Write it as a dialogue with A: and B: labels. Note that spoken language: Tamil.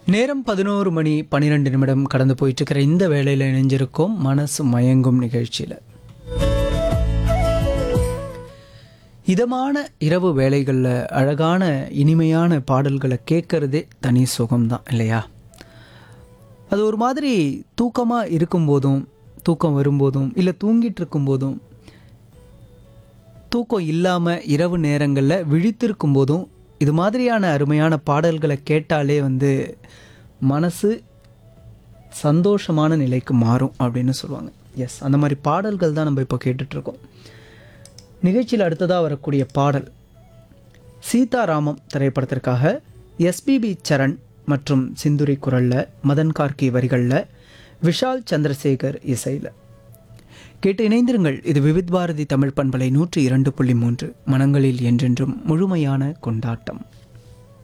A: நேரம் பதினோரு மணி பன்னிரெண்டு நிமிடம் கடந்து போயிட்டு இருக்கிற இந்த வேளையில் இணைஞ்சிருக்கோம் மனசு மயங்கும் நிகழ்ச்சியில் இதமான இரவு வேளைகளில் அழகான இனிமையான பாடல்களை கேட்கறதே தனி சுகம்தான் இல்லையா அது ஒரு மாதிரி தூக்கமாக இருக்கும்போதும் தூக்கம் வரும்போதும் இல்லை தூங்கிட்டு இருக்கும்போதும் தூக்கம் இல்லாமல் இரவு நேரங்களில் விழித்திருக்கும் போதும் இது மாதிரியான அருமையான பாடல்களை கேட்டாலே வந்து மனசு சந்தோஷமான நிலைக்கு மாறும் அப்படின்னு சொல்லுவாங்க எஸ் அந்த மாதிரி பாடல்கள் தான் நம்ம இப்போ கேட்டுட்ருக்கோம் நிகழ்ச்சியில் அடுத்ததாக வரக்கூடிய பாடல் சீதாராமம் திரைப்படத்திற்காக எஸ்பிபி சரண் மற்றும் சிந்துரி குரலில் மதன் கார்கி வரிகளில் விஷால் சந்திரசேகர் இசையில் கேட்டு இணைந்திருங்கள் இது விவித் பாரதி தமிழ் பண்பலை நூற்றி இரண்டு புள்ளி மூன்று மனங்களில் என்றென்றும் முழுமையான கொண்டாட்டம்